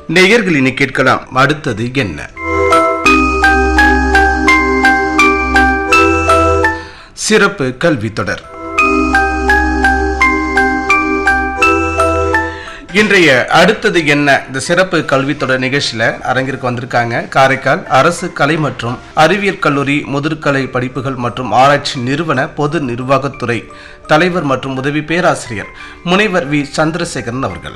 நேயர்கள் இனி கேட்கலாம் அடுத்தது என்ன சிறப்பு கல்வி தொடர் இன்றைய அடுத்தது என்ன இந்த சிறப்பு கல்வி தொடர் நிகழ்ச்சியில அரங்கிற்கு வந்திருக்காங்க காரைக்கால் அரசு கலை மற்றும் அறிவியல் கல்லூரி முதுகலை படிப்புகள் மற்றும் ஆராய்ச்சி நிறுவன பொது நிர்வாகத்துறை தலைவர் மற்றும் உதவி பேராசிரியர் முனைவர் வி சந்திரசேகரன் அவர்கள்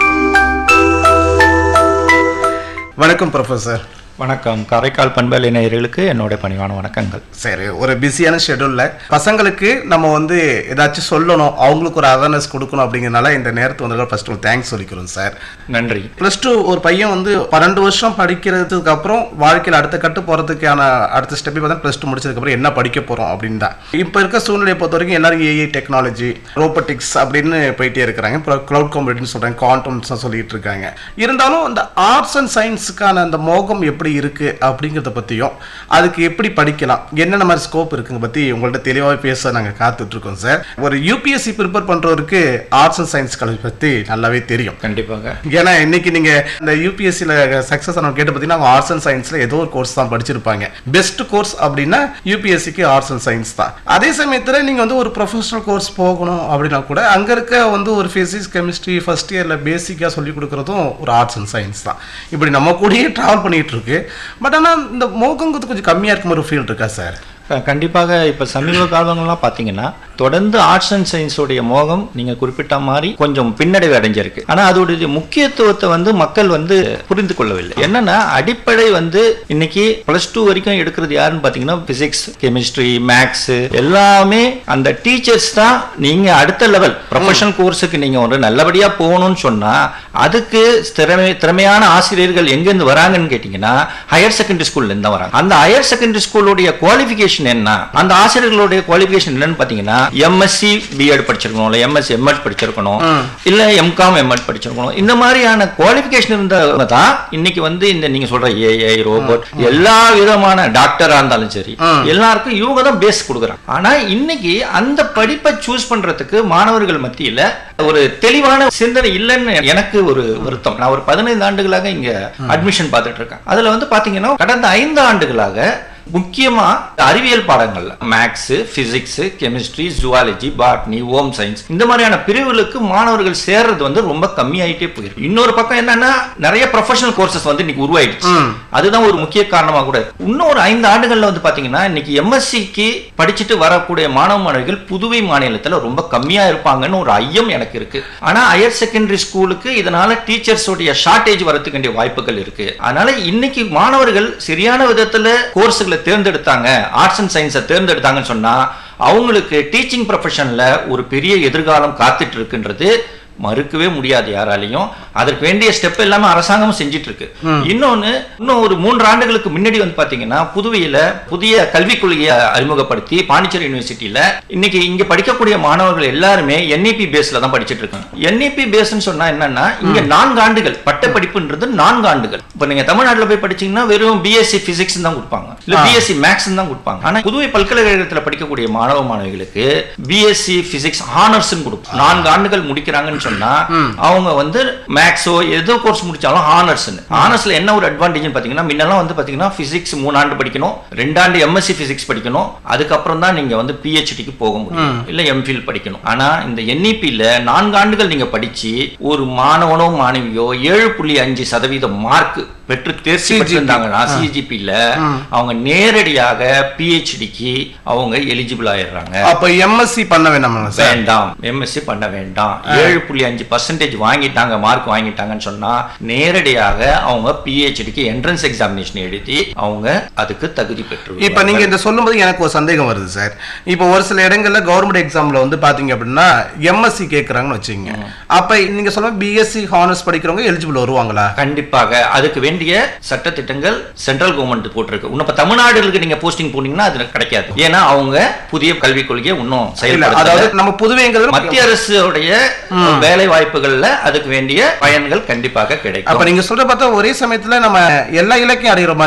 வணக்கம் ப்ரொஃபசர் வணக்கம் காரைக்கால் பண்பலை நேயர்களுக்கு என்னோட பணிவான வணக்கங்கள் சரி ஒரு பிஸியான ஷெடியூல்ல பசங்களுக்கு நம்ம வந்து ஏதாச்சும் சொல்லணும் அவங்களுக்கு ஒரு அவேர்னஸ் கொடுக்கணும் அப்படிங்கறனால இந்த நேரத்து வந்து ஃபர்ஸ்ட் ஒரு தேங்க்ஸ் சொல்லிக்கிறோம் சார் நன்றி ப்ளஸ் டூ ஒரு பையன் வந்து பன்னெண்டு வருஷம் படிக்கிறதுக்கு அப்புறம் வாழ்க்கையில் அடுத்த கட்டு போகிறதுக்கான அடுத்த ஸ்டெப் பார்த்தா ப்ளஸ் டூ முடிச்சதுக்கப்புறம் என்ன படிக்க போகிறோம் அப்படின்னு தான் இப்போ இருக்க சூழ்நிலையை பொறுத்த வரைக்கும் எல்லாரும் ஏஐ டெக்னாலஜி ரோபோட்டிக்ஸ் அப்படின்னு போயிட்டே இருக்கிறாங்க இப்போ க்ளவுட் கம்ப்யூட்டிங் சொல்கிறாங்க குவாண்டம்ஸ் சொல்லிட்டு இருக்காங்க இருந்தாலும் இந்த ஆர்ட்ஸ் அண்ட் சயின்ஸுக்கான அந்த மோகம் எப்படி இருக்கு அப்படிங்கிறத பற்றியும் அதுக்கு எப்படி படிக்கலாம் என்னென்ன மாதிரி ஸ்கோப் இருக்குங்க பற்றி உங்கள்ட்ட தெளிவாக பேச நாங்கள் காத்துட்டு இருக்கோம் சார் ஒரு யூபிஎஸ்சி ப்ரிப்பேர் பண்ணுறவருக்கு ஆர்ட்ஸ் அண்ட் சயின்ஸ் காலேஜ் பற்றி நல்லாவே தெரியும் கண்டிப்பாக ஏன்னா இன்னைக்கு நீங்க இந்த யூபிஎஸ்சியில் சக்ஸஸ் ஆனவங்க கேட்டு பார்த்தீங்கன்னா அவங்க ஆர்ட்ஸ் அண்ட் சயின்ஸ்ல ஏதோ ஒரு கோர்ஸ் தான் படிச்சிருப்பாங்க பெஸ்ட் கோர்ஸ் அப்படின்னா யூபிஎஸ்சிக்கு ஆர்ட்ஸ் அண்ட் சயின்ஸ் தான் அதே சமயத்தில் நீங்க வந்து ஒரு ப்ரொஃபஷனல் கோர்ஸ் போகணும் அப்படின்னா கூட அங்க இருக்க வந்து ஒரு பிசிக்ஸ் கெமிஸ்ட்ரி ஃபர்ஸ்ட் இயர்ல பேசிக்காக சொல்லி கொடுக்குறதும் ஒரு ஆர்ட்ஸ் அண்ட் சயின்ஸ் தான் இப்படி நம்ம கூடயே டிராவல் பண்ணிட்டு இருக்கு பட் ஆனா இந்த மோகங்கிறது கொஞ்சம் கம்மியா இருக்க மாதிரி ஃபீல் இருக்கா சார் க- கண்டிப்பாக இப்போ சமீப காலங்கள்லாம் பார்த்தீங்கன்னா தொடர்ந்து ஆர்ட்ஸ் அண்ட் சயின்ஸோடைய மோகம் நீங்கள் குறிப்பிட்ட மாதிரி கொஞ்சம் பின்னடைவு அடைஞ்சிருக்கு ஆனால் அதோடைய முக்கியத்துவத்தை வந்து மக்கள் வந்து புரிந்து கொள்ளவில்லை என்னன்னா அடிப்படை வந்து இன்னைக்கு ப்ளஸ் டூ வரைக்கும் எடுக்கிறது யாருன்னு பார்த்தீங்கன்னா பிசிக்ஸ் கெமிஸ்ட்ரி மேக்ஸ் எல்லாமே அந்த டீச்சர்ஸ் தான் நீங்கள் அடுத்த லெவல் ப்ரொஃபஷனல் கோர்ஸுக்கு நீங்கள் ஒரு நல்லபடியாக போகணும்னு சொன்னால் அதுக்கு திறமை திறமையான ஆசிரியர்கள் எங்கேருந்து வராங்கன்னு கேட்டிங்கன்னா ஹையர் செகண்டரி ஸ்கூல்லேருந்து தான் வராங்க அந்த ஹையர் செகண்டரி ஸ்கூலுடைய குவாலிஃபிகேஷன் என்ன அந்த ஆசிரியர்களுடைய குவாலிஃபிகேஷன் என்னன்னு பார்த்தீங்கன்னா எம்எஸ்சி பிஎட் படிச்சிருக்கணும் இல்லை எம்எஸ்சி எம்எட் படிச்சிருக்கணும் இல்லை எம்காம் எம்எட் படிச்சிருக்கணும் இந்த மாதிரியான குவாலிஃபிகேஷன் இருந்தவங்க தான் இன்னைக்கு வந்து இந்த நீங்க சொல்ற ஏஐ ரோபோட் எல்லா விதமான டாக்டரா இருந்தாலும் சரி எல்லாருக்கும் இவங்க தான் பேஸ் கொடுக்குறாங்க ஆனா இன்னைக்கு அந்த படிப்பை சூஸ் பண்றதுக்கு மாணவர்கள் மத்தியில ஒரு தெளிவான சிந்தனை இல்லைன்னு எனக்கு ஒரு வருத்தம் நான் ஒரு பதினைந்து ஆண்டுகளாக இங்க அட்மிஷன் பார்த்துட்டு இருக்கேன் அதுல வந்து பாத்தீங்கன்னா கடந்த ஐந்து ஆண்டுகளாக முக்கியமா அறிவியல் பாடங்கள்ல maths physics chemistry zoology botany home science இந்த மாதிரியான பிரிவுகளுக்கு மாணவர்கள் சேர்றது வந்து ரொம்ப கம்மியாயிட்டே போயிருக்கு இன்னொரு பக்கம் என்னன்னா நிறைய ப்ரொஃபஷனல் கோர்சஸ் வந்து இன்னைக்கு உருவாயிடுச்சு அதுதான் ஒரு முக்கிய காரணமா கூட இருக்கு. இன்னும் ஒரு ஐந்து ஆண்டுகள்ல வந்து பாத்தீங்கன்னா இன்னைக்கு எம்எஸ்சிக்கு படிச்சுட்டு வரக்கூடிய மாணவ மாணவிகள் புதுவை மாநிலத்துல ரொம்ப கம்மியா இருப்பாங்கன்னு ஒரு ஐயம் எனக்கு இருக்கு ஆனா ஹையர் செகண்டரி ஸ்கூலுக்கு இதனால டீச்சர்ஸ் உடைய ஷார்டேஜ் வரதுக்கு வேண்டிய வாய்ப்புகள் இருக்கு அதனால இன்னைக்கு மாணவர்கள் சரியான விதத்துல கோர்ஸுகளை தேர்ந்தெடுத்தாங்க ஆர்ட்ஸ் அண்ட் சயின்ஸை தேர்ந்தெடுத்தாங்கன்னு சொன்னா அவங்களுக்கு டீச்சிங் ப்ரொஃபஷன்ல ஒரு பெரிய எதிர்காலம் காத்துட்டு இருக்குன்றது மறுக்கவே முடியாது யாராலையும் அதற்கு வேண்டிய ஸ்டெப் எல்லாமே அரசாங்கமும் செஞ்சிட்டு இருக்கு இன்னொன்னு இன்னும் ஒரு மூன்று ஆண்டுகளுக்கு முன்னாடி வந்து பாத்தீங்கன்னா புதுவையில புதிய கல்விக் கொள்கையை அறிமுகப்படுத்தி பாண்டிச்சேரி யூனிவர்சிட்டியில இன்னைக்கு இங்க படிக்கக்கூடிய மாணவர்கள் எல்லாருமே என்இபி பேஸ்ல தான் படிச்சிட்டு இருக்காங்க என்இபி பேஸ்னு சொன்னா என்னன்னா இங்க நான்கு ஆண்டுகள் பட்ட படிப்புன்றது நான்கு ஆண்டுகள் இப்ப நீங்க தமிழ்நாட்டுல போய் படிச்சீங்கன்னா வெறும் பிஎஸ்சி பிசிக்ஸ் தான் கொடுப்பாங்க இல்ல பிஎஸ்சி மேக்ஸ் தான் கொடுப்பாங்க ஆனா புதுவை பல்கலைக்கழகத்துல படிக்கக்கூடிய மாணவ மாணவிகளுக்கு பிஎஸ்சி பிசிக்ஸ் ஹானர்ஸ் கொடுப்போம் நான்கு ஆண்டுகள் முடிக்கிறாங்கன்னு சொன்னா அவங்க வந்து மேக்ஸோ எதோ கோர்ஸ் முடிச்சாலும் ஹானர்ஸ் ஹானர்ஸ்ல என்ன ஒரு அட்வான்டேஜ் பாத்தீங்கன்னா முன்னெல்லாம் வந்து பாத்தீங்கன்னா பிசிக்ஸ் மூணு ஆண்டு படிக்கணும் ரெண்டாண்டு எம்எஸ்சி பிசிக்ஸ் படிக்கணும் அதுக்கப்புறம் தான் நீங்க வந்து பிஹெச்டிக்கு போக முடியும் இல்ல எம்ஃபில் படிக்கணும் ஆனா இந்த என்இபில நான்கு ஆண்டுகள் நீங்க படிச்சு ஒரு மாணவனோ மாணவியோ ஏழு புள்ளி அஞ்சு சதவீதம் மார்க் பெற்று தேர்ச்சி பெற்றிருந்தாங்கன்னா சிஜிபில அவங்க நேரடியாக பிஹெச்டிக்கு அவங்க எலிஜிபிள் ஆயிடுறாங்க அப்ப எம்எஸ்சி பண்ண வேணாமா சார் வேண்டாம் எம்எஸ்சி பண்ண வேண்டாம் ஏழு புள்ளி அஞ்சு பர்சன்டேஜ் வாங்கிட்டாங்க மார்க் வாங்கிட்டாங்கன்னு சொன்னா நேரடியாக அவங்க பிஹெச்டிக்கு என்ட்ரன்ஸ் எக்ஸாமினேஷன் எழுதி அவங்க அதுக்கு தகுதி பெற்று இப்ப நீங்க இந்த சொல்லும்போது எனக்கு ஒரு சந்தேகம் வருது சார் இப்போ ஒரு சில இடங்கள்ல கவர்மெண்ட் எக்ஸாம்ல வந்து பாத்தீங்க அப்படின்னா எம்எஸ்சி கேக்குறாங்கன்னு வச்சுங்க அப்ப நீங்க சொல்ல பிஎஸ்சி ஹானர்ஸ் படிக்கிறவங்க எலிஜிபிள் வருவாங்களா கண்டிப்பாக அதுக்கு வேண்டிய சட்டத்திட்டங்கள் சென்ட்ரல் கவர்மெண்ட் போட்டிருக்கு இன்னும் இப்ப தமிழ்நாடுகளுக்கு நீங்க போஸ்டிங் போனீங்கன்னா அது கிடைக்காது ஏன்னா அவங்க புதிய கல்விக் கொள்கையை இன்னும் இல்ல செயல்படுத்தல அதாவது நம்ம புதுவைங்கிறது மத்திய அரசுடைய வேலை வாய்ப்புகள்ல அதுக்கு வேண்டிய பயன்கள் கண்டிப்பாக கிடைக்கும் அப்ப நீங்க சொல்ற பார்த்தா ஒரே சமயத்துல நம்ம எல்லா இலக்கையும் அடைகிற மாதிரி